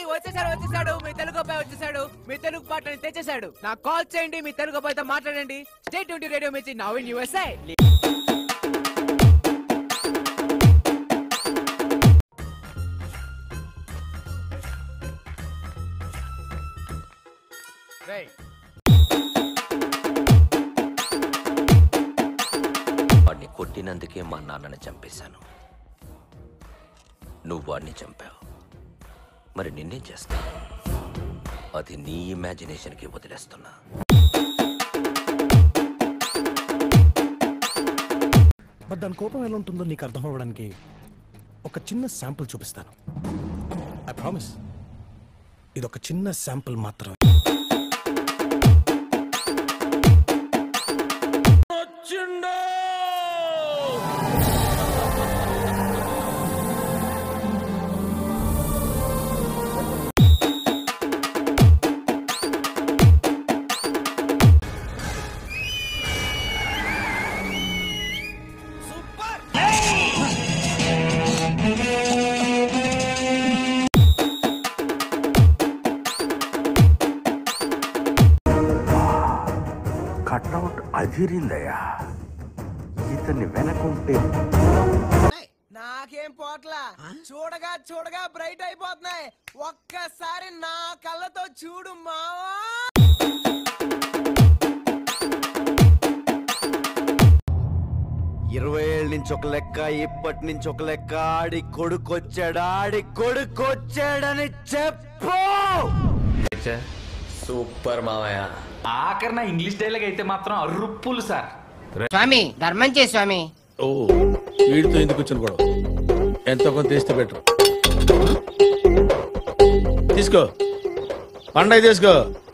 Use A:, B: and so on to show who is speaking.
A: వచ్చేసాడు వచ్చేసాడు మీ తెలుగు అబ్బాయి వచ్చేసాడు మీ తెలుగు పాటని తెచ్చేసాడు నాకు కాల్ చేయండి మీ తెలుగు అబ్బాయితో మాట్లాడండి state twenty radio Mirchi now in USI
B: వాడిని కొట్టినందుకే మా నాన్నని చంపేశాను నువ్వు వాడిని చంపావు మరి నిన్నేం చేస్తా అది నీ ఇమాజినేషన్కి వదిలేస్తున్నా
C: బట్ దాని కోపం ఎలా ఉంటుందో నీకు అర్థం అవ్వడానికి ఒక చిన్న శాంపుల్ చూపిస్తాను ఐ ప్రామిస్ ఇది ఒక చిన్న శాంపుల్ మాత్రమే
D: కట్అవుట్ అదిరిందయ్యా ఇతన్ని వెనకుంటే
A: నాకేం పోట్లా చూడగా చూడగా బ్రైట్ అయిపోతున్నాయి ఒక్కసారి నా కళ్ళతో చూడు మావా
E: ఇరవై ఏళ్ళ నుంచి ఒక లెక్క ఇప్పటి నుంచి ఒక లెక్క ఆడి కొడుకొచ్చాడు ఆడి కొడుకొచ్చాడని చెప్పు
F: సూపర్ మామయ్య
G: ఆఖరి నా ఇంగ్లీష్ డైలాగ్ అయితే మాత్రం అర్రుప్పులు సార్
H: స్వామి ధర్మం చే స్వామి
I: ఓ వీడితో ఎందుకు వచ్చిన గొడవ ఎంతో కొంత తీస్తే బెటర్ తీసుకో పండగ తీసుకో